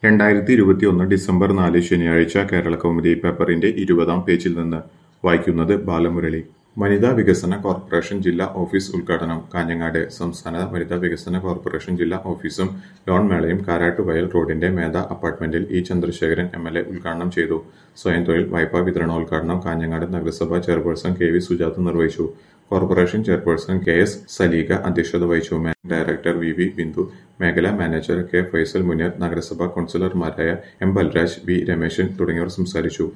രണ്ടായിരത്തി ഇരുപത്തിയൊന്ന് ഡിസംബർ നാല് ശനിയാഴ്ച കേരളകൗമുദി പേപ്പറിന്റെ ഇരുപതാം പേജിൽ നിന്ന് വായിക്കുന്നത് ബാലമുരളി വനിതാ വികസന കോർപ്പറേഷൻ ജില്ലാ ഓഫീസ് ഉദ്ഘാടനം കാഞ്ഞങ്ങാട് സംസ്ഥാന വനിതാ വികസന കോർപ്പറേഷൻ ജില്ലാ ഓഫീസും ലോൺ മേളയും കാരാട്ടുവയൽ റോഡിന്റെ മേധ അപ്പാർട്ട്മെന്റിൽ E Chandrasekharan M L A ഉദ്ഘാടനം ചെയ്തു സ്വയം തൊഴിൽ വായ്പാ വിതരണോദ്ഘാടനം കാഞ്ഞങ്ങാട് നഗരസഭാ ചെയർപേഴ്സൺ കെ വി സുജാത നിർവഹിച്ചു corporation chairperson K S Saleega അധ്യക്ഷത വഹിച്ചു managing director V V Bindu മേഖലാ മാനേജർ കെ ഫൈസൽ മുനീർ നഗരസഭാ കൗൺസിലർമാരായ എം ബൽരാജ് വി രമേശൻ തുടങ്ങിയവർ സംസാരിച്ചു